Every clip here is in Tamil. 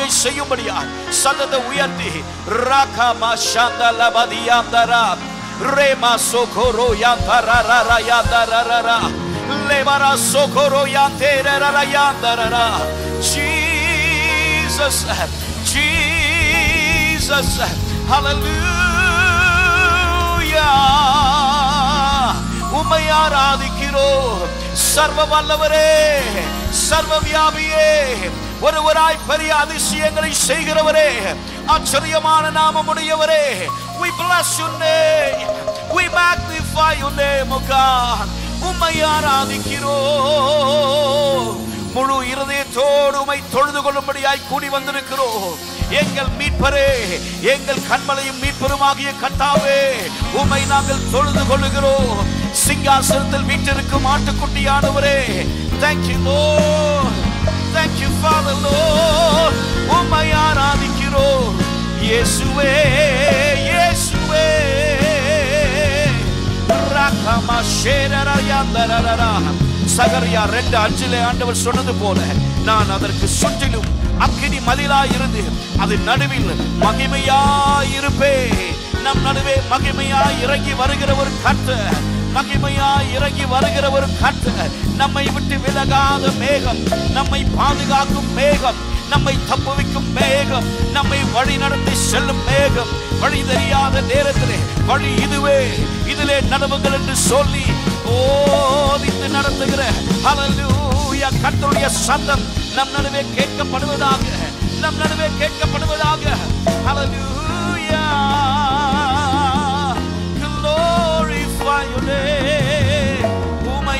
ஆளுகை செய்யும்படியா சத்தத்தை உயர்த்தி ராகமா சந்தலபதியாந்தரா ரேமா சோகோரோ யாந்தரரரா யாந்தரரரா லேவரா சோகோரோ யாந்தேரரரா யாந்தரரா Jesus Jesus Hallelujah உம்மை ஆராதிக்கிறோம் சர்வ வல்லவரே சர்வ வியாபியே ஒருவராய் பெரிய அதிசயங்களை செய்கிறவரே ஆச்சரியமான நாமமுடையவரே we bless your name we magnify your name oh God உம்மை ஆராதிக்கிறோம் முழு இருதயத்தோடு உமை தொழுது கொள்ளும்படியாய் கூடி வந்திருக்கிறோம் எங்கள் மீட்பரே எங்கள் கண்மலையும் மீட்பருமாகிய கத்தாவே உமை நாங்கள் தொழுது கொள்ளுகிறோம் சிங்காசனத்தில் வீட்டிற்கும் ஆட்டுக்குட்டியானவரே Thank you Lord Thank you Father Lord உம்மை ஆராதிக்கிறோம் இயேசுவே இயேசுவே ரகமா ஷேரரயாந்தரரரா. சகரியா ரெண்டு அஞ்சிலே ஆண்டவர் சொன்னது போல நான் அதற்கு சுற்றிலும் அக்கினி மதிலாய் இருந்து அது நடுவில் மகிமையாய் இருப்பேன் நம் நடுவே மகிமையாய் இறங்கி வருகிற ஒரு கர்த்தர் மகிமையாய் இறங்கி வருகிற ஒரு கர்த்தர் நம்மை விட்டு விலகாத மேகம் நம்மை பாதுகாக்கும் மேகம் நம்மை தப்புவிக்கும் மேகம் நம்மை வழி நடத்தி செல்லும் மேகம் வழி தெரியாத நேரத்திலே வழி இதுவே இதிலே நடவுங்கள் என்று சொல்லி ஓதித்து நடத்துகிற ஹalleluya கர்த்தருடைய சத்தம் நம் நடுவே கேட்கப்படுவதாக நம் நடுவே கேட்கப்படுவதாக ஹalleluya glorify your name உம்மை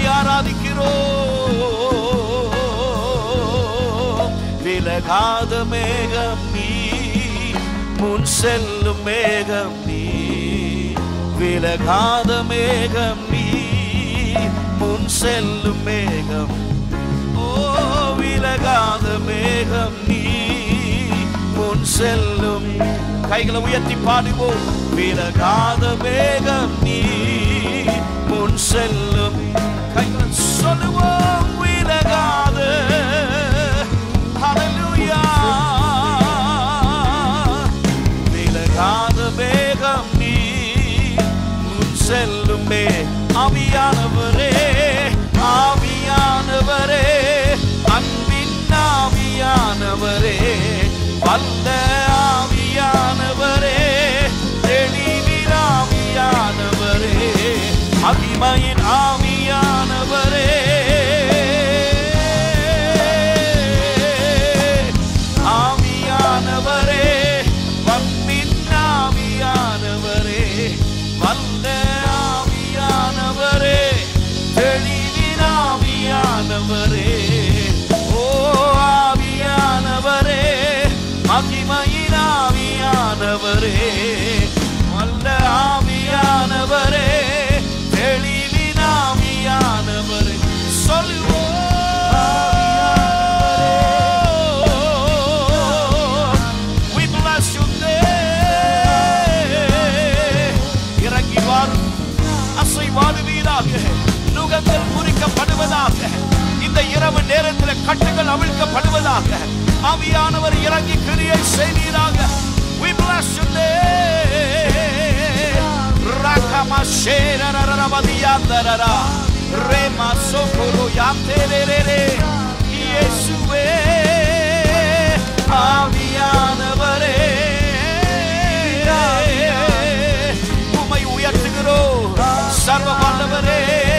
ஆராதிக்கிறோம் விலகாத மேகம் நீ முன் செல்லும் மேகம் நீ விலகாத மேகம் நீ முன் செல்லும் மேகம் ஓ விலகாத மேகம் நீ முன் செல்லும் கைகளை உயர்த்தி பாடுவோம் விலகாத மேகம் நீ முன் செல்லும் கைகளை சொல்லுவோம் விலகாத ஹalleluya விலகாத மேகம் நீ முன் செல்லுமே ஆவியானவரே ஆவியானவரே அன்பின் ஆவியானவரே வல்ல ஆவியானவரே தெளிவின் ஆவியானவரே மகிமையின் ஆவியானவரே ஆவியானவரே வன்மின் ஆவியானவரே வல்ல ஆவியானவரே தெளிவின் ஆவியானவரே ஓ ஆவியானவரே மகிமையின் ஆவியானவரே வல்ல ஆவியானவரே தெளிவின் ஆவியானவரே சொல்லுவோம் We bless your name. இறங்கி வாரும் அசைவாடுவீராக நுகங்கள் முறிக்கப்படுவதாக இந்த இரவு நேரத்தில் கட்டுகள் அவிழ்க்கப்படுவதாக ஆவியானவர் இறங்கி கிரியை செய்வீராக We bless your name. Rakama sherararabadiyandarara. Rema sokoro yanterere. இயேசுவே ஆவியானவரே உம்மை உயர்த்துகிறோம் சர்வ வல்லவரே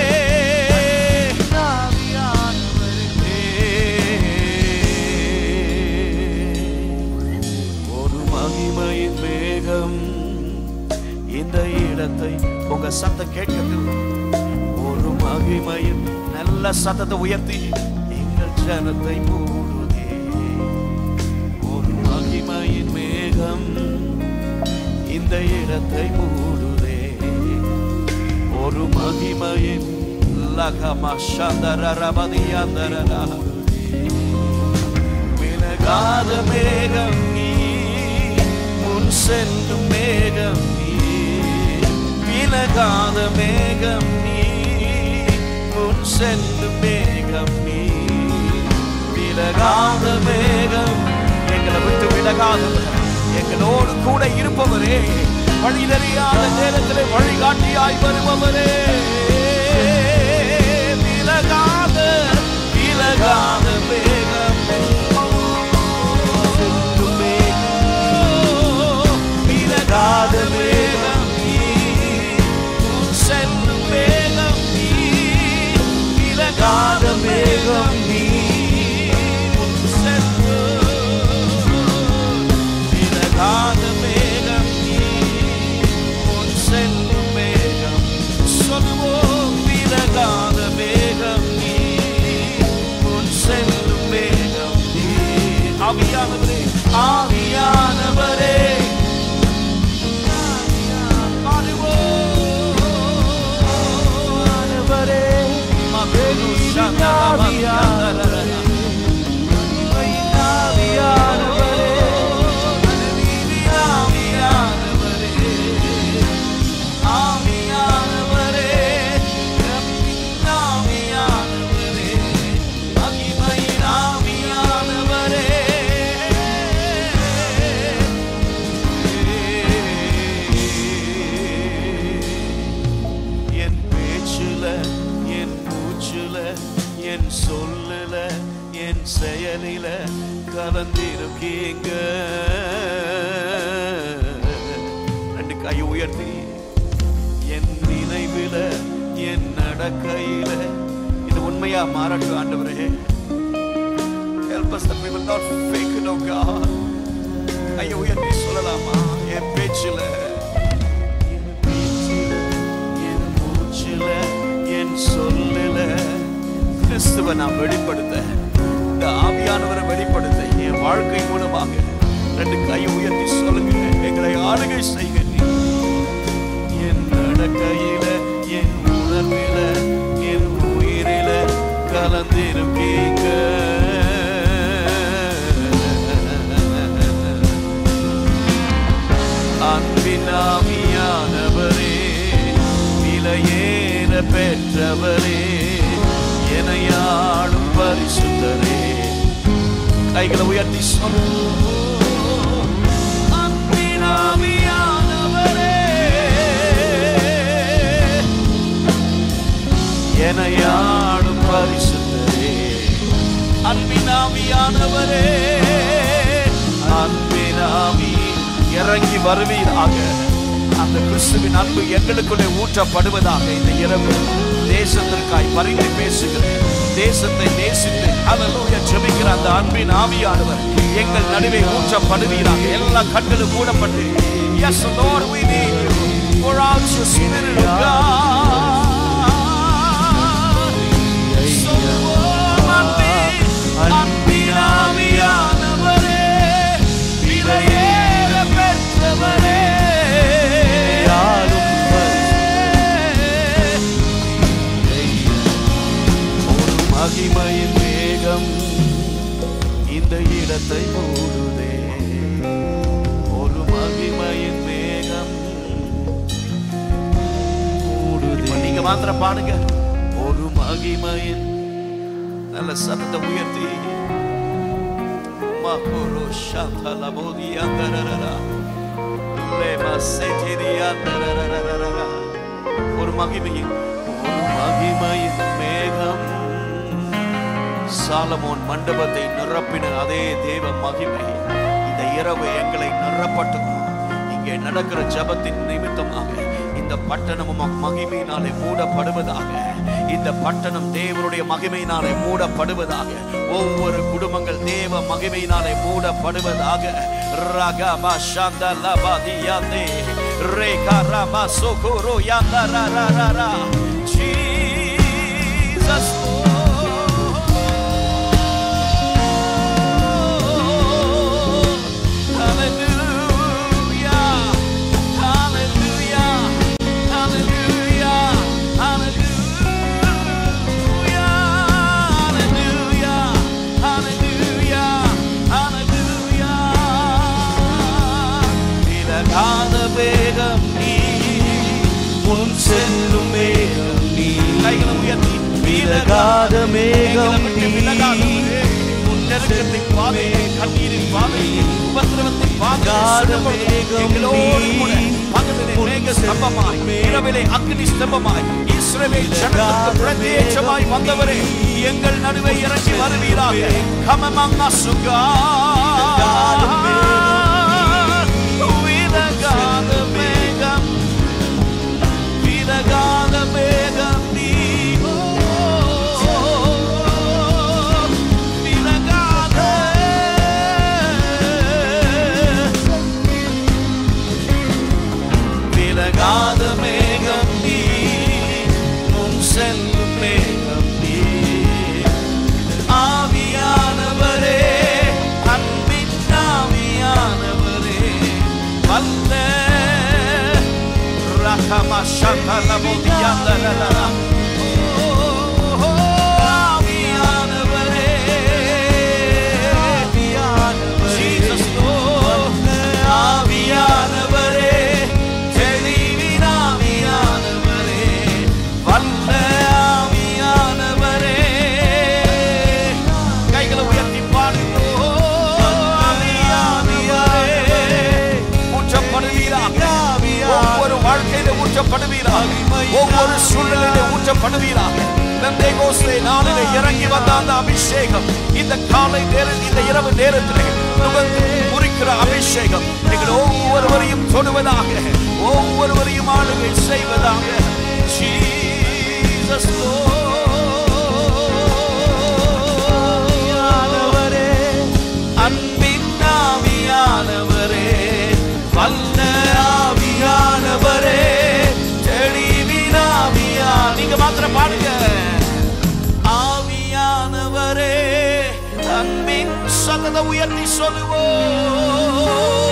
ஒரு மகிமையின் மேகம் இந்த இடத்தை உங்க சத்தம் கேட்கிறது ஒரு மகிமையின் நல்ல சத்தத்தை உயர்த்தி எங்கள் ஜனத்தை மூடுதே ஒரு மகிமையின் மேகம் இந்த இடத்தை மூடுதே ஒரு மகிமையின் லகமா சந்தரபதியந்தரா விலகாத மேகம் நீ முன் செல்லும் மேகம் நீ விலகாத மேகம் நீ முன் செல்லும் மேகம் நீ விலகாத மேகம் எங்களை விட்டு விலகாதவர் எங்களோடு கூட இருப்பவரே வழி தெரியாத நேரத்திலே வழிகாட்டியாய் வருபவரே விலகாத விலகாத வேகம் விலகாத வேகம் செல்லும் வேகம் நீ விலகாத வேகம் நீ விலகாத வேகம் நீ உன் செல்லும் வேகம் சொல்லுவோம் விலகாத வேகம் நீ உன் செல்லும் வேகம் நீ ஆவியானவரே ஆவியானவரே ஆவியானவரே மகனு சந்தாவியானவரே ஆவியானவரே ஆவியானவரே ஆவியானவரே ஆவியானவரே மகிமையின் ஆவியானவரே என் பேச்சுல என் மூச்சுல என் சொல்லுல என் செயலில கலந்திருக்கீங்க ரெண்டு கை உயர்த்தி என் நினைவில என் நடக்கையில இது உண்மையா மாறட்டும் ஆண்டவரே Help us that we will not fake it, oh God. கையை உயர்த்தி சொல்லலாமா என் பேச்சுல என் பேச்சுல, என் மூச்சுல, என் சொல்லுல கிறிஸ்துவை நான் வெளிப்படுத்த இந்த ஆவியானவரை வெளிப்படுத்த என் வாழ்க்கை மூலமாக ரெண்டு கை உயர்த்தி சொல்லுங்க எங்களை ஆளுகை செய்க நீ என் நடக்கையில என் உணர்வில என் உயிரில கலந்திருக்கீங்க அன்பினாமியானவரே விலையேற பெற்றவரே எனையாடும் பரிசுத்தரே கைகளை உயர்த்தி சொல்லுவோம் அன்பினாமியானவரே எனையாடும் பரிசுத்தரே அன்பினாமியானவரே அன்பினாமி இறங்கி வருவீராக அந்த கிறிஸ்துவின் அன்பு எங்களுக்குள்ளே ஊற்றப்படுவதாக இந்த இரவு தேசத்திற்காய் பரிந்து பேசுகிறேன் தேசத்தை நேசித்து ஹalleluya ஜெபிக்கிற அந்த அன்பின் ஆவியானவர் எங்கள் நடுவே ஊற்றப்படுவீராக எல்லா கண்களும் மூடப்பட்டு yes lord we need you pour out your spirit of god சொல்லுவோம் அன்பின் அன்பின் ஆவியானவரே விலையேற பெற்றவரே ஒரு மகிமையின் வேகம் இந்த இடத்தை மூடுதே ஒரு மகிமையின் வேகம் மூடுதே நீங்க மாத்திரம் பாடுங்க ஒரு மகிமையின் நல்ல சத்தத்தை உயர்த்தி மகோரோ ஷாந்தல போதி அந்தரரரா லேமா செட்டிரி அந்தரரரரரா ஒரு மகிமையின் ஒரு மகிமையின் மேகம் சாலமோன் மண்டபத்தை நிரப்பின அதே தேவ மகிமை இந்த இரவு எங்களை நிரப்பட்டும் இங்கே நடக்கிற ஜபத்தின் நிமித்தமாக இந்த பட்டணமும் மகிமையினாலே மூடப்படுவதாக இந்த பட்டணம் தேவனுடைய மகிமையினாலே மூடப்படுவதாக ஒவ்வொரு குடும்பங்கள் தேவ மகிமையினாலே மூடப்படுவதாக ரகமா சந்த லபதியாதே Rekha Rama சோகோரோ யாந்தரரரரா Jesus Lord. Hallelujah. Hallelujah. Hallelujah. Hallelujah. Hallelujah. Hallelujah. Hallelujah. விலகாத வேகம் நீ முன் செல்லும் மேகம் நீ கைகளை உயர்த்தி விலகாத மேகம் எங்களை விட்டு நீ. விலகாதவரே, உன் நெருக்கத்தின் பாதையை கண்ணீரின் பாதையை உபத்திரவ எங்களோடு கூட பகலிலே மேக ஸ்தம்பமாய் இரவிலே அக்னி ஸ்தம்பமாய் இஸ்ரவேல் ஜனத்துக்கு பிரத்யேட்சமாய் வந்தவரே எங்கள் நடுவே இறங்கி வருவீராக கமமங்க சுகா விலகாத மேகம் விலகாத மேகம் நீ விலகாத விலகாத மேகம் நீ முன் செல்லும் மேகம் நீ ஆவியானவரே அன்பின் ஆவியானவரே வல்ல ரகம சகலமுதியந்தரலா ஆவியானவரே Jesus Lord ஆவியானவரே தெளிவின் ஆவியானவரே வல்ல ஆவியானவரே கைகளை உயர்த்தி பாடுகிறோம் ஆவியானவரே ஊற்றப்படுவீராக ஒவ்வொரு வாழ்க்கையில ஊற்றப்படுவீராக ஒவ்வொரு சூழ்நிலையில ஊற்றப்படுவீராக பெந்தேகோஸ்தே நாளிலே இறங்கி வந்த அந்த அபிஷேகம் இந்த காலை நேரம் இந்த இரவு நேரத்திலே நுகர்ந்து முறிக்கிற அபிஷேகம் எங்கள் ஒவ்வொருவரையும் தொடுவதாக ஒவ்வொருவரையும் ஆளுகை செய்வதாக Jesus Lord. அன்பின் ஆவியானவரே வல்ல ஆவியானவரே தெளிவின் ஆவியா நீங்க மாத்திரம் பாடுங்க ஆவியானவரே அன்பின் சதத உயர்த்தி சொல்லுவோம்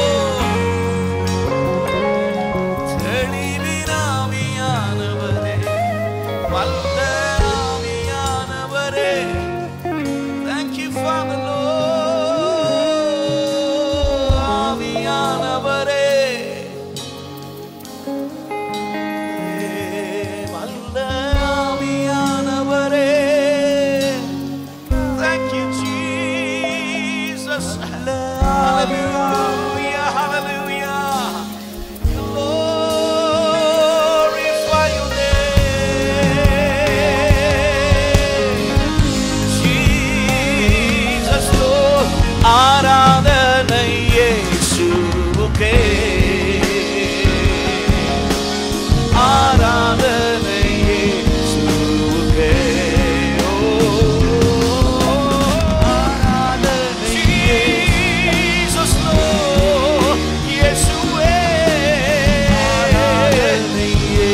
தெளிவின் ஆவியானவரே வல்ல ஆவியானவரே Thank you, Father Lord. ஆவியானவரே. வல்ல ஆவியானவரே. Thank you, Jesus. Hallelujah, hallelujah. Glorify your name. Jesus Lord, ஆராதனை இயேசுவுக்கே ஆராதனை இயேசுவுக்கே ஓ, ஆராதனை Jesus Lord, இயேசுவே ஆராதனை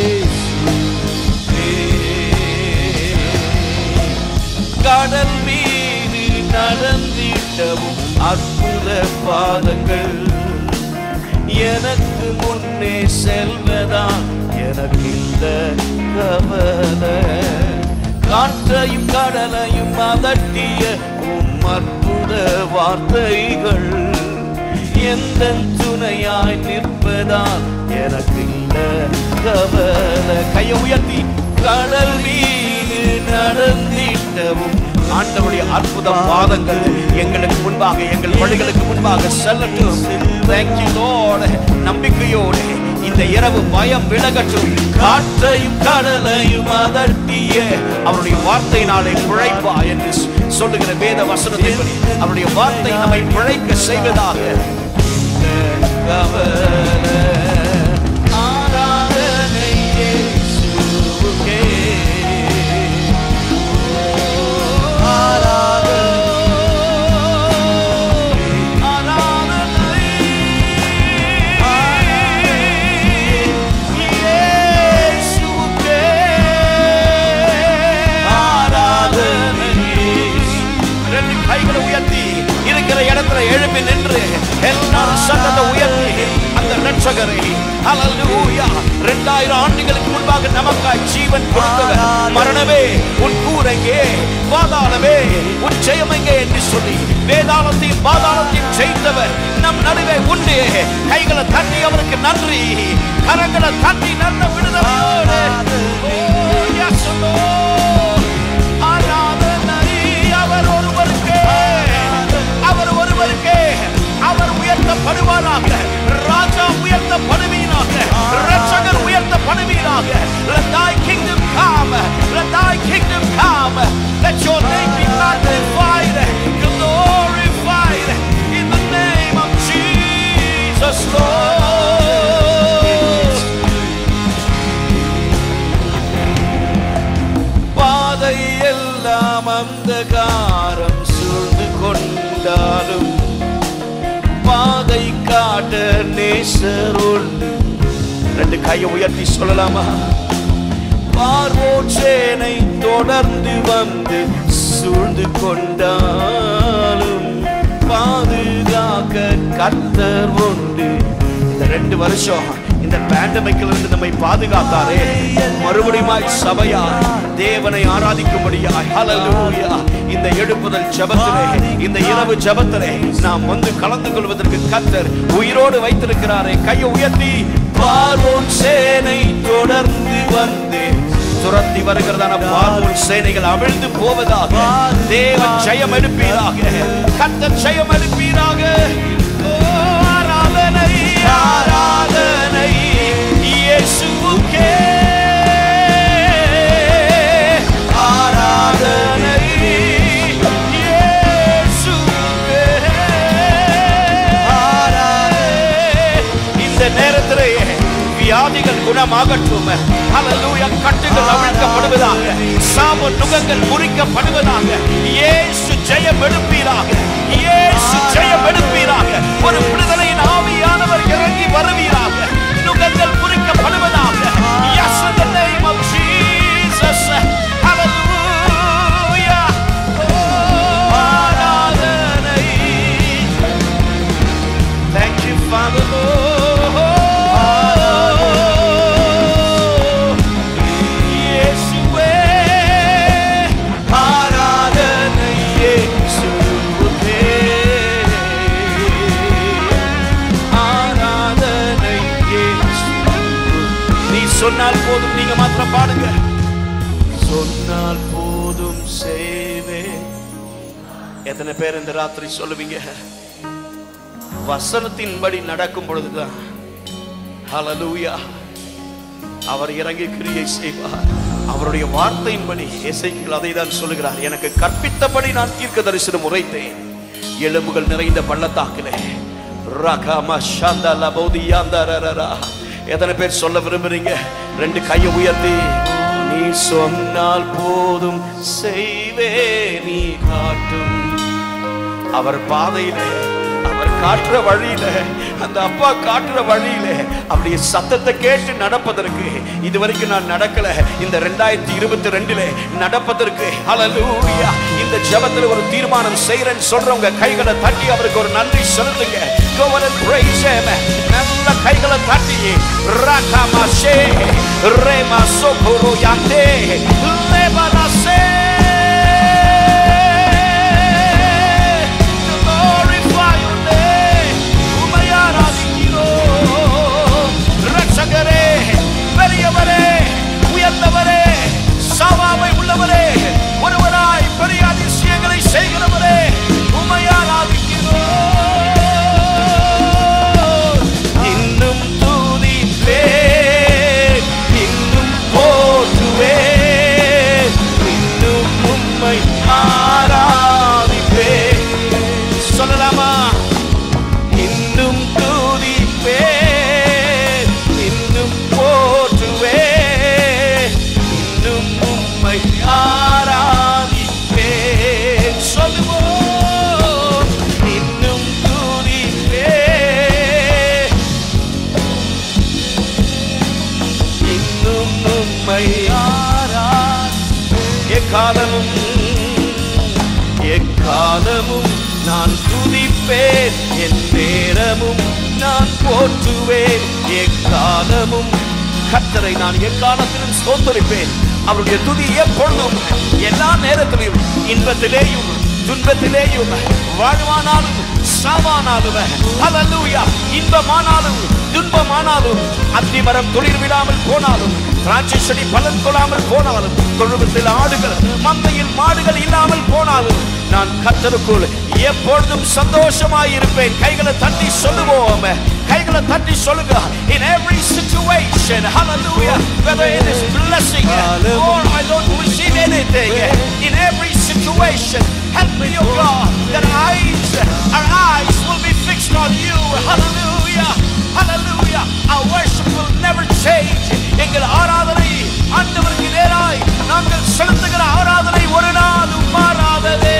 கடல் மீது நடந்திட்டவும் அற்புத பாதங்கள் எனக்கு முன்னே செல்வதான் எனக்கு இந்த கவலை காற்றையும் கடலையும் அதட்டிய உம் அற்புத வார்த்தைகள் எந்த துணையாய் நிற்பதான் எனக்கு இந்த கவலை கையை உயர்த்தி கடல் மீது நடந்திட்டவும் ஆண்டவருடைய அற்புத பாதங்கள் எங்களுக்கு முன்பாக எங்கள் வழிகளுக்கு முன்பாக செல்லட்டும் Thank you, Lord. நம்பிக்கையோடு இந்த இரவு பயம் விலகட்டும் காற்றையும் கடலையும் அதட்டிய அவருடைய வார்த்தையினாலே பிழைப்பா என்று சொல்லுகிற வேத வசனத்தின்படி அவருடைய வார்த்தை நம்மை பிழைக்க செய்வதாக கவலை ஆராதனை இயேசுவுக்கே. ஆராதனை இயேசுவுக்கே. ஆராதனை ரெண்டு கைகளை உயர்த்தி இருக்கிற இடத்துல எழுப்பி நின்று எல்லாரும் சத்தத்தை உயர்த்தி அந்த ரட்சகரை ஹalleluya 2000 ஆண்டுகளுக்கு முன்பாக நமக்காய் ஜீவன் கொடுத்தவர் மரணமே உன் கூரையே பாதாளமே உன் ஜெயம் எங்கே என்று சொல்லி வேதாளத்தையும் பாதாளத்தையும் ஜெயித்தவர் நம் நடுவே உண்டு கைகளை தட்டி அவருக்கு நன்றி கரங்களை தட்டி நல்ல விடுதலையோடு Oh, yes, Lord. ஆராதனை அவர் ஒருவருக்கே அவர் ஒருவருக்கே அவர் உயர்த்த உயர்த்தப்படுவாராக ராஜா உயர்த்தப்படுவீராக ரட்சகர் உயர்த்தப்படுவீராக let thy kingdom come let thy kingdom come let your name be magnified glorified in the name of Jesus Lord பாதை எல்லாம் அந்தகாரம் சூழ்ந்து கொண்டாலும் பாதை காட்ட நேசருள் ரெண்டு கையை உயர்த்தி சொல்லலாமா பார்வோர் சேனை தொடர்ந்து வந்து சூழ்ந்து கொண்டாலும் பாதுகாக்க கர்த்தர் உண்டு இந்த ரெண்டு வருஷம் இந்த பேண்டமிக்ல இருந்து நம்மை பாதுகாத்தாரே மறுபடியும் சபையா தேவனை ஆராதிக்கும்படியாய் ஹalleluya இந்த எழுப்புதல் ஜெபத்திலே இந்த இரவு ஜெபத்திலே நாம் வந்து கலந்து கொள்வதற்கு கர்த்தர் உயிரோடு வைத்திருக்கிறாரே கையை உயர்த்தி பார்வோன் சேனை தொடர்ந்து வந்து துரத்தி வருகிறதான பார்வோன் சேனைகள் அவிழ்ந்து போவதாக தேவன் ஜெயம் எடுப்பீராக கர்த்தர் ஜெயம் எடுப்பீராக ஓ, ஆராதனை ஆராதனை இயேசுவுக்கே ஆராதனை இயேசுவுக்கே இந்த நேரத்திலே வியாதிகள் குணமாகட்டும் ஹalleluya கட்டுகள் அவிழ்க்கப்படுவதாக சாப நுகங்கள் முறிக்கப்படுவதாக இயேசு ஜெயம் எடுப்பீராக இயேசு ஜெயம் எடுப்பீராக ஒரு விடுதலையின் ஆவியானவர் இறங்கி வருவீராக நுகங்கள் முறிக்கப்படுவதாக yes in the name of Jesus hallelujah oh, ஆராதனை Thank you, Father Lord. இயேசுவே, ஆராதனை இயேசுவுக்கே. ஆராதனை இயேசுவுக்கே. நீ சொன்னால் போதும் நீங்க மாத்திரம் பாடுங்க சொன்னால் போதும் செய்வேன் எத்தனை பேர் இந்த ராத்திரி சொல்லுவீங்க வசனத்தின்படி நடக்கும் பொழுதுதான் ஹalleluya அவர் இறங்கி கிரியை செய்வார் அவருடைய வார்த்தையின்படி இசைகள் அதை தான் சொல்லுகிறார் எனக்கு கற்பித்தபடி நான் தீர்க்க தரிசனம் உரைத்தேன் எலும்புகள் நிறைந்த பள்ளத்தாக்கிலே ரகம சந்தல பௌதியாந்தரரரா எத்தனை பேர் சொல்ல விரும்புறீங்க ரெண்டு கையை உயர்த்தி நீ சொன்னால் போதும் செய்வே நீ காட்டும் அவர் பாதையிலே அவர் காட்டுற வழியில அந்த அப்பா காட்டுற வழியில அப்படியே சத்தத்தை கேட்டு நடப்பதற்கு இதுவரைக்கும் நான் நடக்கல இந்த ரெண்டாயிரத்தி இருபத்தி ரெண்டுல நடப்பதற்கு ஹalleluya இந்த ஜெபத்துல ஒரு தீர்மானம் செய்யறேன்னு சொல்றவங்க கைகளை தட்டி அவருக்கு ஒரு நன்றி செலுத்துங்க go on and praise him நல்ல கைகளை தட்டி ரகமாஷே ரேமா சோகோரோ யாத்தே லேபனாசே glorify your name. உம்மை ஆராதிக்கிறோம். இரட்சகரே, பெரியவரே, உயர்ந்தவரே, சாவாமை உள்ளவரே, ஒருவராய் பெரிய அதிசயங்களை செய்கிறவரே, உம்மை ஆராதிக்கிறோம். இன்னும் துதிப்பேன், இன்னும் போற்றுவேன், இன்னும் உம்மை ஆராதிப்பேன். சொல்லலாமா இன்னும் துதிப்பேன் இன்னும் போற்றுவேன் இன்னும் உம்மை ஆராதிப்பேன் சொல்லுவோம் இன்னும் துதிப்பேன் இன்னும் உம்மை ஆராதிப்பேன் எக்காலமும் எக்காலமும் நான் துதிப்பேன் என் நேரமும் நான் போற்றுவேன் எக்காலமும் கர்த்தரை நான் எக்காலத்திலும் ஸ்தோத்தரிப்பேன் அவருடைய துதி எப்பொழுதும் எல்லா நேரத்திலும் இன்பத்திலேயும் துன்பத்திலேயும் வாழ்வானாலும் சாவானாலும் ஹalleluya இன்பமானாலும் துன்பமானாலும் அத்திமரம் துளிர் விடாமல் போனாலும் திராட்சை செடி பலன் கொள்ளாமல் போனாலும் தொழுவத்தில் ஆடுகள் மந்தையில் மாடுகள் இல்லாமல் போனாலும் நான் கத்தருக்குள் எப்பொழுதும் சந்தோஷமாய் இருப்பேன் கைகளை தட்டி சொல்லுவோம் முடியாதவங்க கைகளை தட்டி சொல்லுங்க in every situation hallelujah whether it is blessing or I don't receive anything in every situation help me oh God that eyes our eyes will be fixed on you hallelujah hallelujah our worship will never change எங்கள் ஆராதனை ஆண்டவருக்கு நேராய் நாங்கள் செலுத்துகிற ஆராதனை ஒரு நாளும் மாறாததே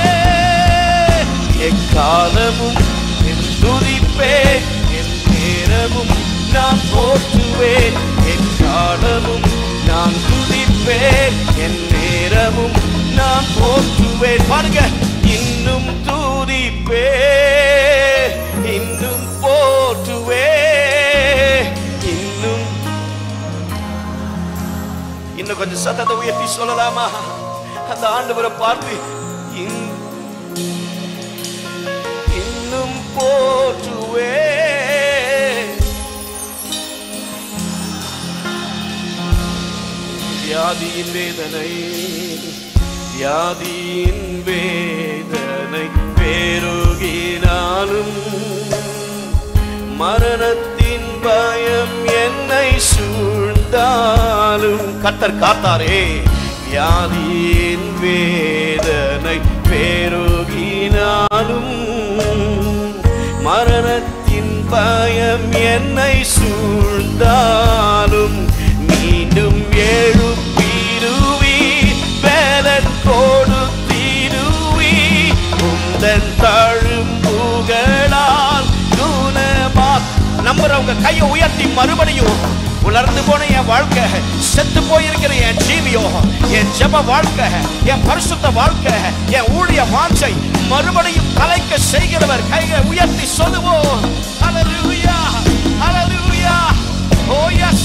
எக்காலமும் என் துதிப்பேன் என் நேரமும் நான் போற்றுவேன் எக்காலமும் நான் துதிப்பேன் என் நேரமும் நான் போற்றுவேன் பாருங்க இன்னும் துதிப்பே இன்னும் போற்றுவே இன்னும் இன்னும் கொஞ்சம் சத்தத்தை உயர்த்தி சொல்லலாமா அந்த ஆண்டவரை பார்த்து இன்- இன்னும் போற்றுவே வியாதியின் வேதனை வியாதியின் வேதனை பெருகினாலும் மரணத்தின் பயம் என்னை சூழ்ந்தாலும் கத்தர் காத்தாரே வியாதியின் வேதனை பெருகினாலும் மரணத்தின் பயம் என்னை சூழ்ந்தாலும் மீண்டும் எழுப்பிடுவி பலன் கொடுத்திடுவி உந்தன் தழும்புகளால் குணமா நம்புறவங்க கையை உயர்த்தி மறுபடியும் உலர்ந்து போன என் வாழ்க்கை செத்து போயிருக்கிற என் ஜீவியோ என் ஜெப வாழ்க்கை என் பரிசுத்த வாழ்க்கை என் ஊழிய வாஞ்சை மறுபடியும் கலைக்க செய்கிறவர் கையை உயர்த்தி சொல்லுவோம் ஹalleluya ஹalleluya ஓ yes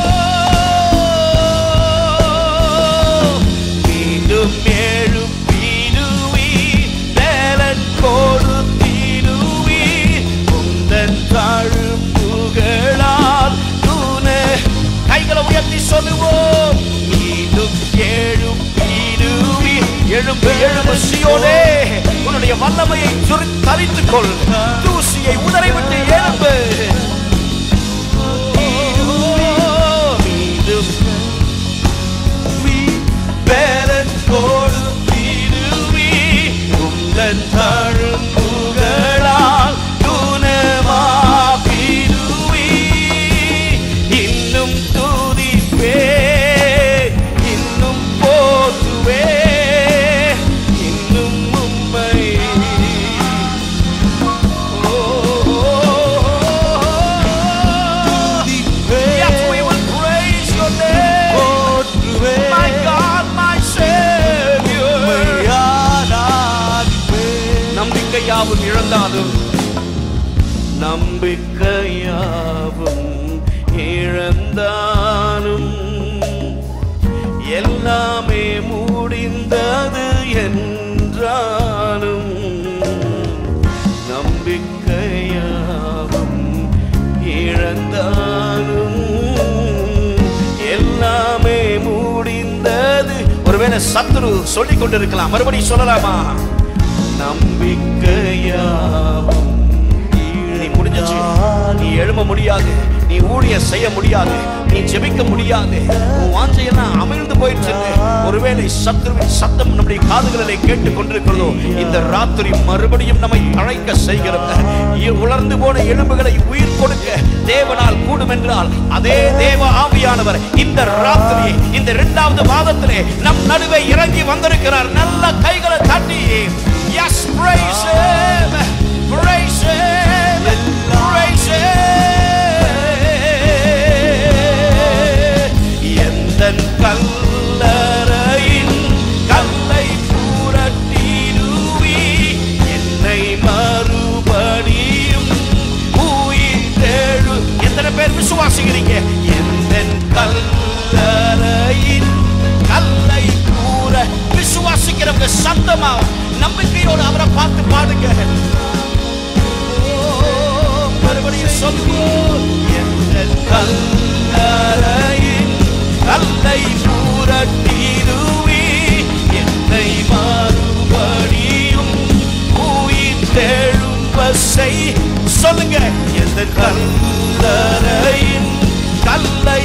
Lord. மீண்டும் எழுப்பிடுவி பலன் கொடுத்திடுவி உந்தன் தழும்புகளால் துண கைகளை உயர்த்தி சொல்லுவோம் மீண்டும் எழுப்பிடுவி எழும்பு எழும்பு சியோனே உன்னுடைய வல்லமையை சுரி தரித்துக் கொள் தூசியை உதரை விட்டு எழும்பு மீண்டும் பலன் கொடுத்திடுவி உந்தன் தழும்புகளால் குணமாக்கிடுவி இன்னும் துதிப்பே இன்னும் போற்றுவே இன்னும் உம்மை Yes, we will praise your name. My God, my Savior. நம்பிக்கையாவும் இழந்தாலும் நம்பிக்கையாவும் இழந்தாலும் எல்லாமே முடிந்தது என்றாலும் நம்பிக்கையாவும் இழந்தாலும் எல்லாமே முடிந்தது ஒருவேளை சத்துரு சொல்லிக் கொண்டிருக்கலாம் மறுபடியும் சொல்லலாமா நம்பிக்கையாவும் நீ முடிஞ்சிச்சு நீ எழும்ப முடியாது நீ ஊழியம் செய்ய முடியாது நீ ஜெபிக்க முடியாது உன் வாஞ்சையெல்லாம் அமிழ்ந்து போயிடுச்சு ஒருவேளை சத்துருவின் சத்தம் நம்முடைய காதுகளிலே கேட்டுக் கொண்டிருக்கிறதோ இந்த ராத்திரி மறுபடியும் நம்மை அழைக்க செய்கிறது இ- உலர்ந்து போன எலும்புகளை உயிர் கொடுக்க தேவனால் கூடும் என்றால் அதே தேவ ஆவியானவர் இந்த ராத்திரி இந்த இரண்டாவது மாதத்திலே நம் நடுவே இறங்கி வந்திருக்கிறார் நல்ல கைகளை தட்டி Yes, praise Him, praise Him, praise Him. எந்தன் கல்லறையின் கல்லை புரட்டிடுவி என்னை மறுபடியும் உயிர் தேழு எத்தனை பேர் விசுவாசிக்கிறீங்க எந்தன் கல்லறையின் கல்லை கூற விசுவாசிக்கிறவங்க சத்தமா நம்பிக்கையோடு அவரை பார்த்து பாடுங்க ஓ, மறுபடியும் சொல்லுவோம் எந்த கல்லறையின் கல்லை புரட்டிடுவி என்னை மறுபடியும் உயிர் தெழும்ப செய் சொல்லுங்க இந்த கல்லறையின் கல்லை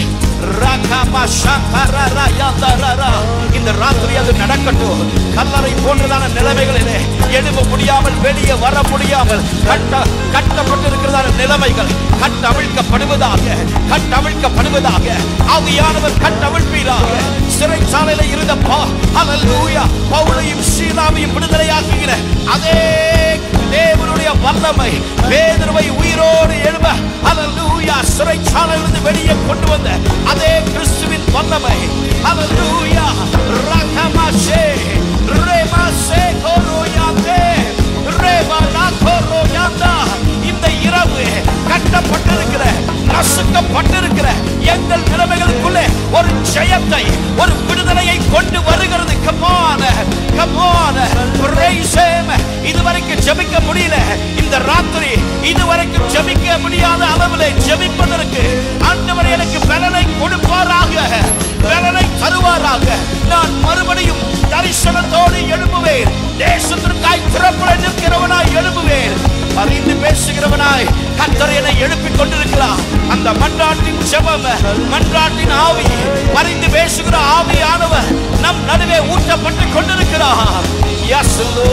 ரகமஷகரரயதரரா. இந்த ராத்திரி அது நடக்கட்டும் கல்லறை போன்றதான நிலைமைகளிலே எழும்ப முடியாமல் வெளியே வர முடியாமல் கட்ட கட்டப்பட்டிருக்கிறதான நிலைமைகள் கட்டவிழ்க்கப்படுவதாக கட்டவிழ்க்கப்படுவதாக ஆவியானவர் கட்டவிழ்ப்பீராக சிறைச்சாலையில இருந்த பா ஹalleluya பவுலையும் சீலாவையும் விடுதலையாக்குகிற அதே தேவனுடைய வல்லமை பேதுருவை உயிரோடு எழும்ப ஹalleluya சிறைச்சாலையிலிருந்து வெளியே கொண்டு வந்த அதே கிறிஸ்துவின் வல்லமை ஹalleluya ரகமாஷே ரேமாஷே கோரோயாந்தே ரேவானா கோரோயாந்தா இந்த இரவு கட்டப்பட்டிருக்கிற நசுக்கப்பட்டிருக்கிற எங்கள் நிலைமைகளுக்குள்ளே ஒரு ஜெயத்தை ஒரு விடுதலையை கொண்டு வருகிறது கமான கமான இதுவரைக்கும் ஜெபிக்க முடியல இந்த ராத்திரி இதுவரைக்கும் ஜெபிக்க முடியாத அளவிலே ஜெபிப்பதற்கு ஆண்டவர் எனக்கு பலனை கொடுப்பாராக பலனை தருவாராக நான் மறுபடியும் தரிசனத்தோடு எழுப்புவேன் தேசத்திற்காய் திறப்பட நிற்கிறவனாய் எழுப்புவேன் பரிந்து பேசுகிறவனாய் கத்தர் என்னை எழுப்பிக் கொண்டிருக்கிறார் அந்த மன்றாட்டின் செபம் மன்றாட்டின் ஆவி பரிந்து பேசுகிற ஆவியானவர் நம் நடுவே ஊற்றப்பட்டு கொண்டிருக்கிறார் Yes,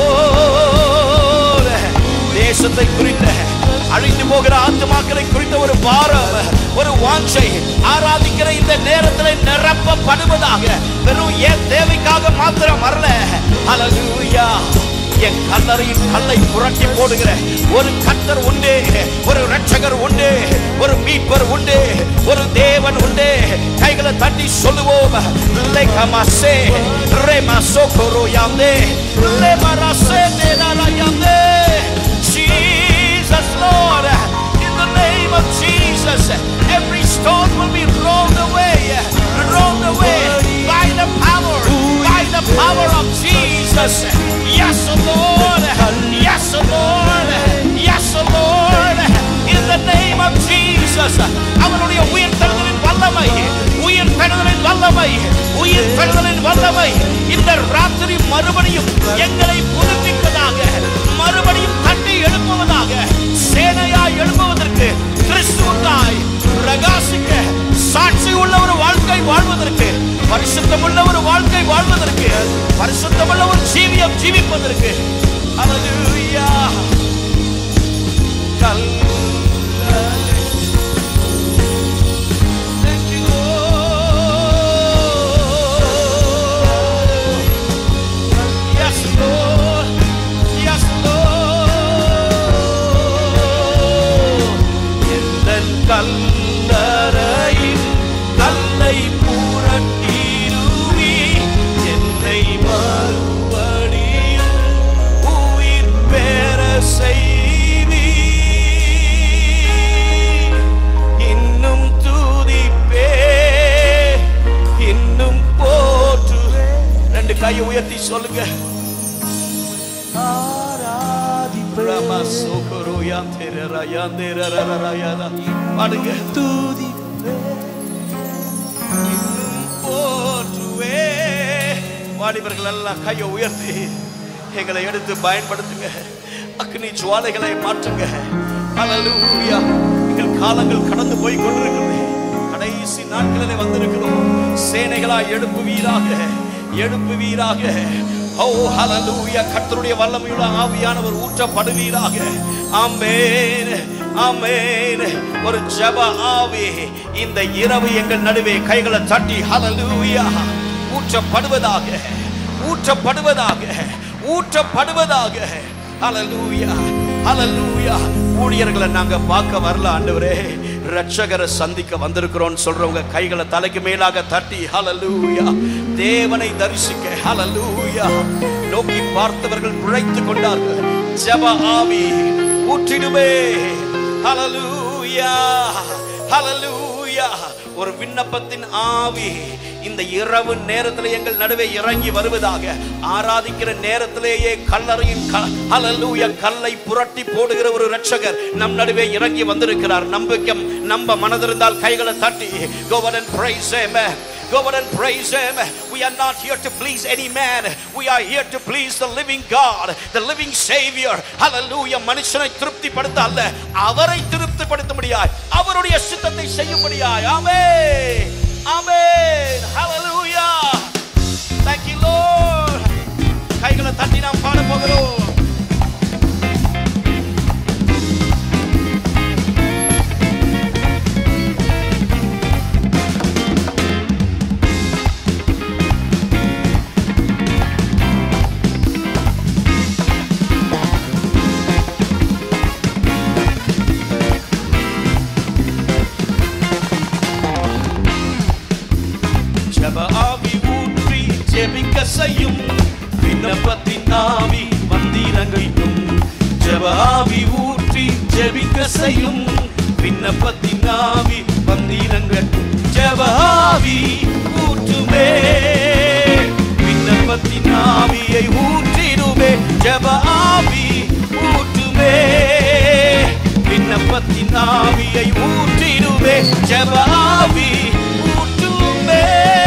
Lord. தேசத்தை குறித்த அழிந்து போகிற ஆத்துமாக்களை குறித்த ஒரு பாரம் ஒரு வாஞ்சை ஆராதிக்கிற இந்த நேரத்தில் நிரப்பப்படுவதாக வெறும் ஏன் தேவைக்காக மாத்திரம் வரல ஹalleluya என் கல்லறையின் கல்லை புரட்டி போடுகிற ஒரு கத்தர் உண்டு ஒரு ரட்சகர் உண்டு ஒரு மீட்பர் உண்டு ஒரு தேவன் உண்டு கைகளை தட்டி சொல்லுவோம் லேகமாசே ரேமாசோகோரோ யாந்தே லேமராசே தேனாலா யாந்தே Jesus Lord in the name of Jesus every stone will be rolled away rolled away by the power by the power of Jesus yes Lord yes Lord yes Lord in the name of Jesus அவருடைய உயிர் தழுதலின் வல்லமை உயிர் தழுதலின் வல்லமை உயிர் தழுதலின் வல்லமை இந்த ராத்திரி மறுபடியும் எங்களை புதுப்பிப்பதாக மறுபடியும் தட்டி எழுப்புவதாக சேனையா எழுப்புவதற்கு கிறிஸ்துவுக்காய் பிரகாசிக்க சாட்சி உள்ள ஒரு வாழ்க்கை வாழ்வதற்கு பரிசுத்தமுள்ள ஒரு வாழ்க்கை வாழ்வதற்கு பரிசுத்தமுள்ள ஒரு ஜீவியம் ஜீவிப்பதற்கு ஹalleluya கல் Thank you, Lord. Yes, Lord. Yes, Lord. எந்தன் கல்லறையின் கல்லை புரட்டிடுவி என்னை மறுபடியும் உயிர் பெற செய்வி இன்னும் துதிப்பே இன்னும் போற்று ரெண்டு கையை உயர்த்தி சொல்லுங்க ரமா சோகரோ யாந்தேரரா யாந்தேரரரரயாதா. பாடுங்க போற்றுவே வாலிபர்கள் எல்லாம் கையை உயர்த்தி எங்களை எடுத்து பயன்படுத்துங்க அக்னி ஜுவாலைகளை மாற்றுங்க ஹalleluya எங்கள் காலங்கள் கடந்து போய் கொண்டிருக்கிறது கடைசி நாட்களிலே வந்திருக்கிறோம் சேனைகளாய் எழுப்புவீராக எழுப்புவீராக ஓ ஹalleluya கர்த்தருடைய வல்லமையுள்ள ஆவியானவர் ஊற்றப்படுவீராக ஆமென் ஆமென் ஒரு ஜெப ஆவி இந்த இரவு எங்கள் நடுவே கைகளை தட்டி ஹalleluya ஊற்றப்படுவதாக ஊற்றப்படுவதாக ஊற்றப்படுவதாக ஹalleluya ஹalleluya ஊழியர்களை நாங்க பார்க்க வரல ஆண்டவரே ரட்சகரை சந்திக்க வந்திருக்கிறோம் சொல்றவங்க கைகளை தலைக்கு மேலாக தட்டி ஹalleluya தேவனை தரிசிக்க ஹalleluya நோக்கி பார்த்தவர்கள் பிழைத்துக் கொண்டார்கள் ஜெப ஆவி ஊற்றிடுமே ஹalleluya ஹalleluya ஒரு விண்ணப்பத்தின் ஆவி இந்த இரவு நேரத்தில் எங்கள் நடுவே இறங்கி வருவதாக ஆராதிக்கிற நேரத்திலேயே கல்லறையின் க- ஹalleluya கல்லை புரட்டி போடுகிற ஒரு ரட்சகர் நம் நடுவே இறங்கி வந்திருக்கிறார் நம்பிக்கை நம்ப மனதிருந்தால் கைகளை தட்டி go on and praise him Go on and praise Him. We are not here to please any man. We are here to please the living God, the living Savior. Hallelujah. மனுஷனை திருப்திப்படுத்த அல்ல அவரை திருப்திப்படுத்த முடியாய் அவருடைய சித்தத்தை செய்யும்படியாய் ஆமென் ஆமென் Hallelujah. Thank you Lord. கைகளை தட்டி நாம் பாட போகிறோம் ஜெப ஆவி ஊற்றி ஜெபிக்க செய்யும் விண்ணப்பத்தின் ஆவி வந்திறங்கையும் ஜெப ஆவி ஊற்றி ஜெபிக்க செய்யும் விண்ணப்பத்தின் ஆவி வந்திறங்கட்டும் ஜெப ஆவி ஊற்றுமே விண்ணப்பத்தின் ஆவியை ஊற்றிடுமே ஜெப ஆவி ஊற்றுமே விண்ணப்பத்தின் ஆவியை ஊற்றிடுமே ஜெப ஆவி ஊற்றுமே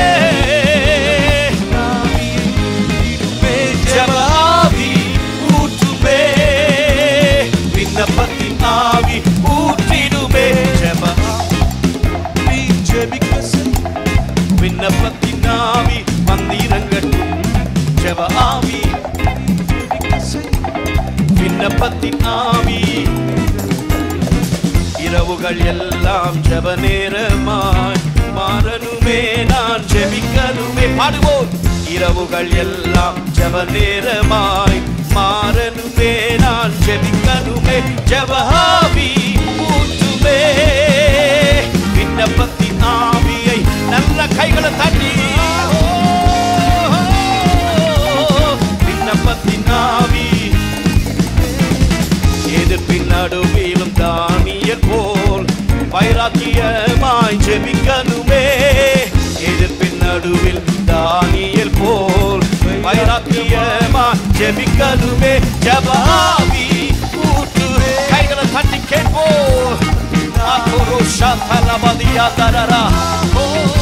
ஜெப ஆவி ஊற்றுமே விண்ணப்பத்தின் ஆவி ஊற்றிடுமே ஜெப ஆவி ஜெபிக்க செய். விண்ணப்பத்தின் ஆவி வந்திறங்கட்டும் ஜெப ஆவி ஜெபிக்க செய். விண்ணப்பத்தின் ஆவி இரவுகள் எல்லாம் ஜெப நேரமாய் மாறனுமே நான் ஜெபிக்கணுமே பாடுவோம் இரவுகள் எல்லாம் ஜெப நேரமாய் மாறனுமே நான் ஜெபிக்கணுமே ஜெபஹாவி ஊற்றுமே விண்ணப்பத்தின் ஆவியை நல்ல கைகளை தட்டி விண்ணப்பத்தின் ஆவி எதிர்ப்பின் நடுவிலும் தானியல் போல் வைராக்கியமாய் ஜெபிக்கணுமே எதிர்ப்பின் நடுவில் தானியல் போல் வைராக்கியமாய் ஜெபிக்கணுமே ஜபாவி ஊற்று கைகளை தட்டி கேட்போம் ஆத்தோரோ ஷாத்தலபதியா தரரா ஓ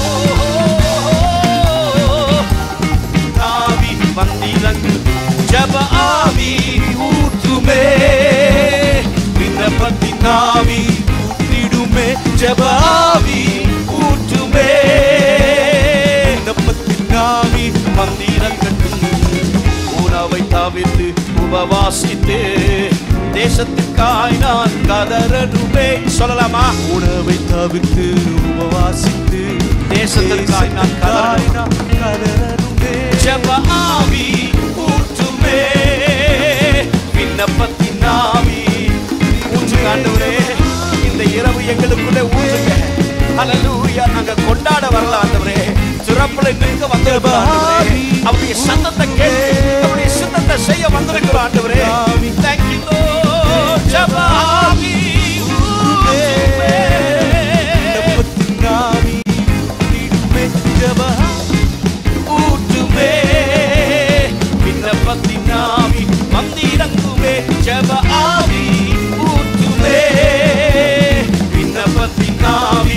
ஆவி வந்திறங்கு ஜப ஆவி ஊற்றுமே விண்ணப்பத்தின் ஆவி ஊற்றிடுமே ஜப ஆவி ஊற்றுமே விண்ணப்பத்தின் ஆவி வந்திறங்கட்டும் உணவை தவிர்த்து உபவாசித்து தேசத்துக்காய் நான் கதறனுமே சொல்லலாமா உணவை தவிர்த்து உபவாசித்து தேசத்திற்காய் நான் கதறணும். கதறனுமே ஜெப ஆவி ஊற்றுமே விண்ணப்பத்தின் ஆவி ஊற்றுங்க ஆண்டவரே இந்த இரவு எங்களுக்குள்ளே ஊற்றுங்க ஹalleluya நாங்க கொண்டாட வரல ஆண்டவரே சிறப்புல நிற்க வந்திருக்கிறோம் ஆண்டவரே அவருடைய சத்தத்தை கேட்டு அவருடைய சித்தத்தை செய்ய வந்திருக்கிறோம் ஆண்டவரே thank you lord ஜெப ஆவி ஊற்றுமே விண்ணப்பத்தின் ஆவி ஊற்றிடுமே ஜெப ஊற்றுமே விண்ணப்பத்தின் ஆவி வந்திறங்குமே ஜெப ஆவி ஊற்றுமே விண்ணப்பத்தின் ஆவி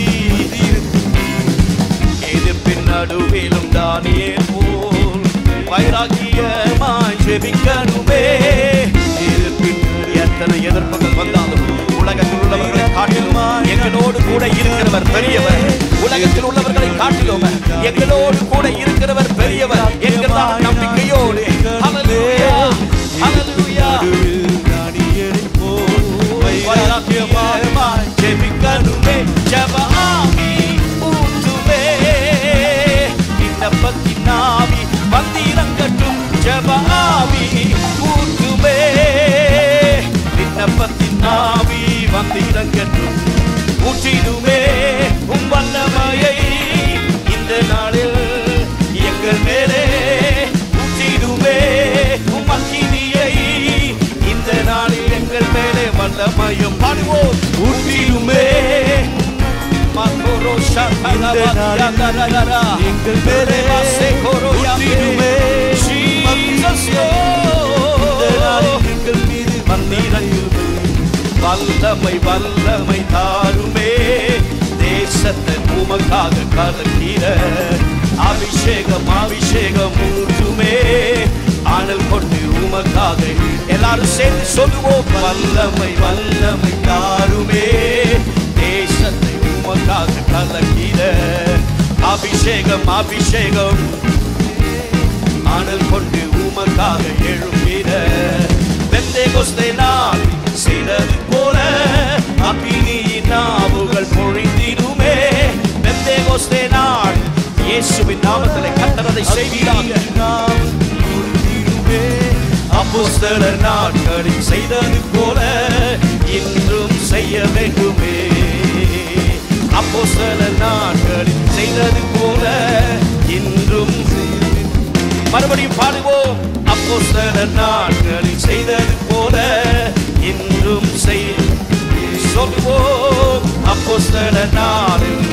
எதிர்ப்பின் நடுவிலும் தானியே போல் வைராக்கியமாய் ஜெபிக்கணுமே எதிர்ப்பின் எத்தனை எதிர்ப்புகள் வந்தாலும் உலகத்தில் உள்ளவர்களை காட்டிலும் எங்களோடு கூட இருக்கிறவர் பெரியவர் உலகத்தில் உள்ளவர்களை காட்டிலும் எங்களோடு கூட இருக்கிறவர் பெரியவர் எங்கள்தான் நம்பிக்கையோடு Hallelujah. Hallelujah. நடுவில் தானியேலைப் போல் வைராக்கியமாய் ஜெபிக்கணுமே ஜெப ஆவி ஊற்றுமே விண்ணப்பத்தின் ஆவி வந்திறங்கட்டும் ஜெப ஆவி ஊற்றுமே விண்ணப்பத்தின் ஆவி வந்திறங்கட்டும் ஊற்றிடுமே உம் வல்லமையை இந்த நாளில் எங்கள் மேலே ஊற்றிடுமே உம் அக்கினியை இந்த நாளில் எங்கள் மேலே வல்லமையும் பாடுவோம் ஊற்றிடுமே மங்கோரோ ஷாத்தலவதியாதரரா. எங்கள் மேலே சேகோரோ ஊற்றிடுமே. Jesus, இந்த நாளில் Lord. எங்கள் மீது வந்திறங்குமே வல்லமை வல்லமை தாருமே தேசத்தை உமக்காக கலக்கிற அபிஷேகம் அபிஷேகம் ஊற்றுமே ஆனல் கொண்டு உமக்காக எல்லாரும் சேர்ந்து சொல்லுவோம் வல்லமை வல்லமை தாருமே தேசத்தை உமக்காக கலக்கிட அபிஷேகம் அபிஷேகம் ஆனல் கொண்டு உமக்காக எழும்பிட வெந்தே கொஸ்தே நாள் செய்தது போல அக்கினியின் நாவுகள் பொழிந்திடுமே வெந்தே கொஸ்தே நாள் இயேசுவின் நாமத்திலே கத்தரதை செய்வீராக அப்போஸ்தலர் நாட்களில் செய்தது போல இன்றும் செய்ய வேண்டுமே அப்போஸ்தலர் நாட்களில் செய்தது போல இன்றும் மறுபடியும் பாடுவோம் அப்போஸ்தலர் நாட்களில் செய்தது போல இன்றும் செய் சொல்லுவோம் அப்போஸ்தலர் நாளில்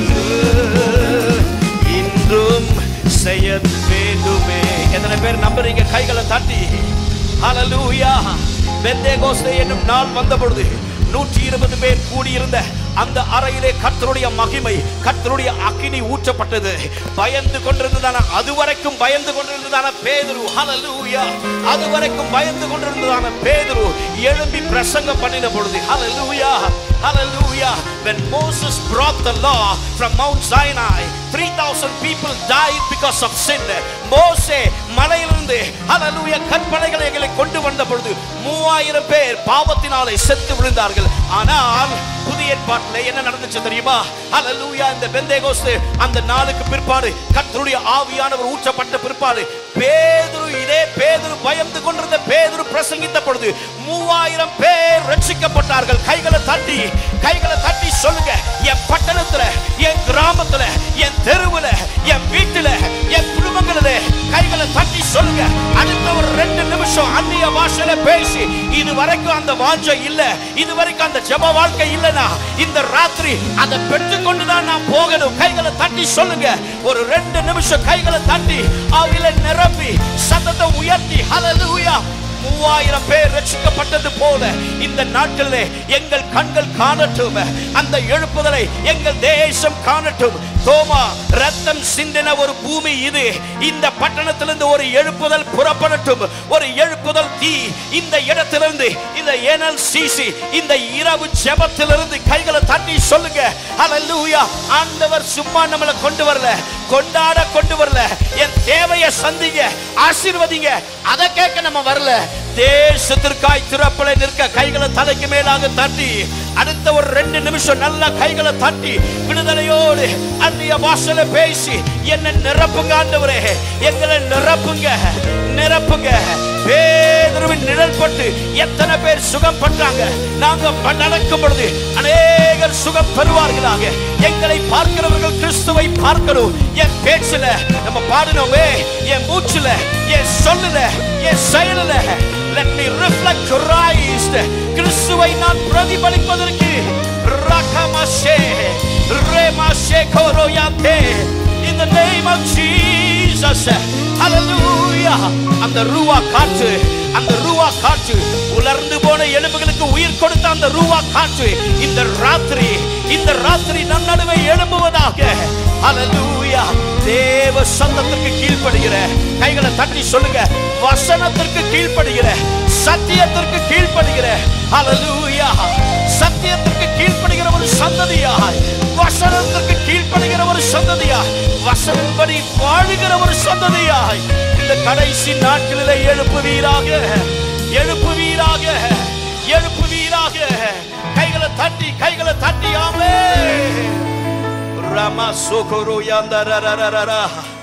இன்றும் செய்ய வேண்டுமே எத்தனை பேர் நம்புறீங்க கைகளை தட்டி ஹalleluya பெந்தேகோஸ்தே என்னும் நாள் வந்த பொழுது நூற்றி இருபது பேர் கூடியிருந்த அந்த அறையிலே கர்த்தருடைய மகிமை கர்த்தருடைய அக்கினி ஊற்றப்பட்டது பயந்து கொண்டிருந்ததான அதுவரைக்கும் பயந்து கொண்டிருந்ததான பேதுரு ஹalleluya அதுவரைக்கும் பயந்து கொண்டிருந்ததான பேதுரு எழும்பி பிரசங்கம் பண்ணின பொழுது ஹalleluya hallelujah when Moses brought the law from Mount Sinai 3000 people died because of sin மோசே மலையிலிருந்து ஹalleluya கற்பனைகளை எங்களை கொண்டு வந்த பொழுது மூவாயிரம் பேர் பாவத்தினாலே செத்து விழுந்தார்கள் ஆனால் புதிய ஏற்பாட்டில் என்ன நடந்துச்சு தெரியுமா ஹalleluya இந்த பெந்தேகோஸ்து அந்த நாளுக்கு பிற்பாடு கர்த்தருடைய ஆவியானவர் ஊற்றப்பட்ட பிற்பாடு பேதுரு இதே பேதுரு பயந்து கொண்டிருந்த பேதுரு பிரசங்கித்த பொழுது மூவாயிரம் பேர் ரட்சிக்கப்பட்டார்கள் கைகளை தட்டி கைகளை தட்டி சொல்லுங்க என் பட்டணத்துல என் கிராமத்துல என் தெருவுல என் வீட்டுல என் குடும்பங்களிலே கைகளை தட்டி சொல்லுங்க அடுத்த ஒரு ரெண்டு நிமிஷம் அந்நிய பாஷையில பேசி இது வரைக்கும் அந்த வாஞ்சை இல்ல இது வரைக்கும் அந்த ஜெப வாழ்க்கை இல்லனா இந்த ராத்திரி அதை பெற்றுக்கொண்டு தான் நான் போகணும் கைகளை தட்டி சொல்லுங்க ஒரு ரெண்டு நிமிஷம் கைகளை தட்டி அவில நிரப்பி சத்தத்தை உயர்த்தி ஹalleluya மூவாயிரம் பேர் ரட்சிக்கப்பட்டது போல இந்த நாட்களிலே எங்கள் கண்கள் காணட்டும் அந்த எழுப்புதலை எங்கள் தேசம் காணட்டும் தோமா ரத்தம் சிந்தின ஒரு பூமி இது இந்த பட்டணத்திலிருந்து ஒரு எழுப்புதல் புறப்படட்டும் ஒரு எழுப்புதல் தீ இந்த இடத்திலிருந்து இந்த ஏனல் சீசி இந்த இரவு ஜெபத்திலிருந்து கைகளை தட்டி சொல்லுங்க ஹalleluya ஆண்டவர் சும்மா நம்மளை கொண்டு வரல கொண்டாட கொண்டு வரல என் தேவையை சந்திங்க ஆசீர்வதிங்க அதை கேட்க நம்ம வரல தேசத்திற்காய் திறப்பலை நிற்க கைகளை தலைக்கு மேலாக தட்டி அடுத்த ஒரு ரெண்டு நிமிஷம் நல்லா கைகளை தட்டி விடுதலையோடு அந்நிய வாசல பேசி என்ன நிரப்புங்க ஆண்டவரே எங்களை நிரப்புங்க நிரப்புங்க பேதுருவின் நிழல் பட்டு எத்தனை பேர் சுகம் பண்றாங்க நாங்க ப- நடக்கும் பொழுது அநேகர் சுகம் பெறுவார்களாக எங்களை பார்க்கிறவர்கள் கிறிஸ்துவை பார்க்கணும் என் பேச்சுல நம்ம பாடினோமே என் மூச்சுல என் சொல்லுல என் செயலுல let me reflect Christ கிறிஸ்துவை நான் பிரதிபலிப்பதற்கு ரகமஷே ரெமஷே கோரோயாத்தே in the name of Jesus hallelujah அந்த ரூவா காற்று அந்த ரூவா காற்று உலர்ந்து போன எலும்புகளுக்கு உயிர் கொடுத்த அந்த ரூவா காற்று இந்த ராத்திரி இந்த ராத்திரி நம் நடுவே எழும்புவதாக ஹalleluya தேவ சத்தத்திற்கு கீழ்ப்படுகிற கைகளை தட்டி சொல்லுங்க வசனத்திற்கு கீழ்ப்படுகிற சத்தியத்திற்கு கீழ்ப்படுகிற ஹalleluya சத்தியத்திற்கு கீழ்ப்படுகிற ஒரு சந்ததியாய் வசனத்திற்கு கீழ்ப்படுகிற ஒரு சந்ததியாய் வசனப்படி வாழுகிற ஒரு சந்ததியாய் இந்த கடைசி நாட்களிலே எழுப்புவீராக எழுப்புவீராக எழுப்புவீராக கைகளை தட்டி கைகளை தட்டி ஆமே ரமா சோகோரோ யாந்தரரரரரா